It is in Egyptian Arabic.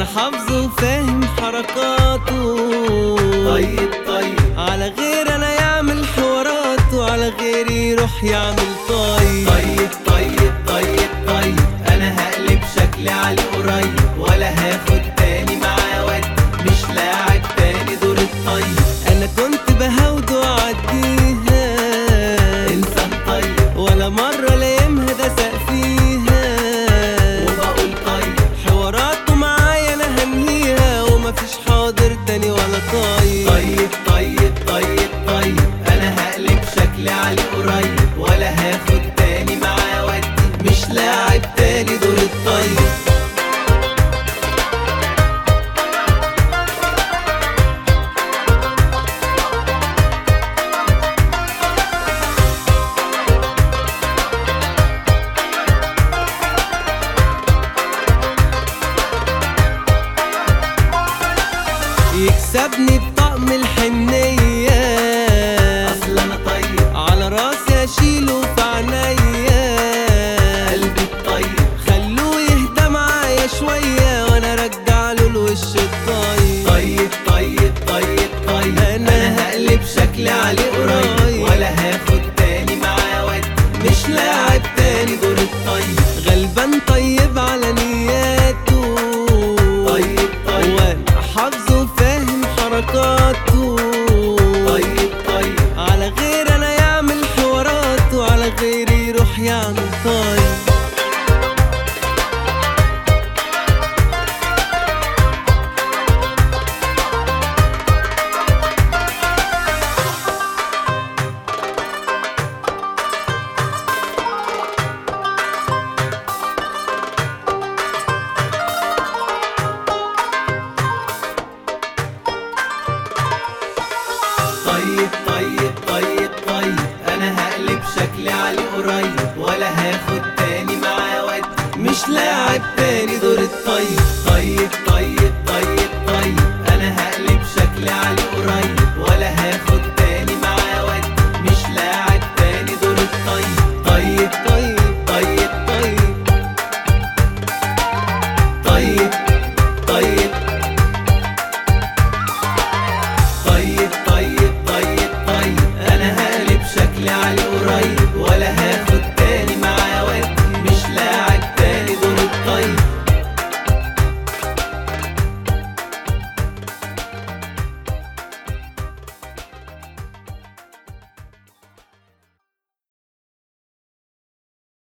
حافظه وفاهم حركاته طيب طيب على غير انا يعمل حوارات وعلى غيري يروح يعمل طيب طيب طيب طيب طيب انا هقلب شكلي عليه قريب ولا هاخد تاني معاه ود مش لاعب تاني دور الطيب انا كنت بهود واعديها انسان طيب ولا مرة لايمها دسق فيها وبقول طيب حواراته معايا انا هنهيها ومفيش حاضر تاني ولا طيب طيب طيب طيب طيب انا هقلب شكلي عليه قريب ولا هاخد تاني معاه ودي مش لاعب تاني دور الطيب يكسبني بطقم الحنية اصل انا طيب على راسي اشيله في عينيا قلبي الطيب خلوه يهدى معايا شوية وانا ارجع له الوش الطيب طيب طيب طيب طيب انا هقلب شكلي عليه قريب ولا هاخد تاني معاه ودي مش لاعب تاني دور الطيب غلبان طيب على نياته طيب طيب وانا حافظه وفاهم حركاته طيب طيب على غير انا يعمل حوارات وعلى غيري يروح يعمل طيب طيب طيب طيب طيب انا هقلب شكلي عليه قريب ولا هاخد تاني معاه ودي مش لاعب تاني دور الطيب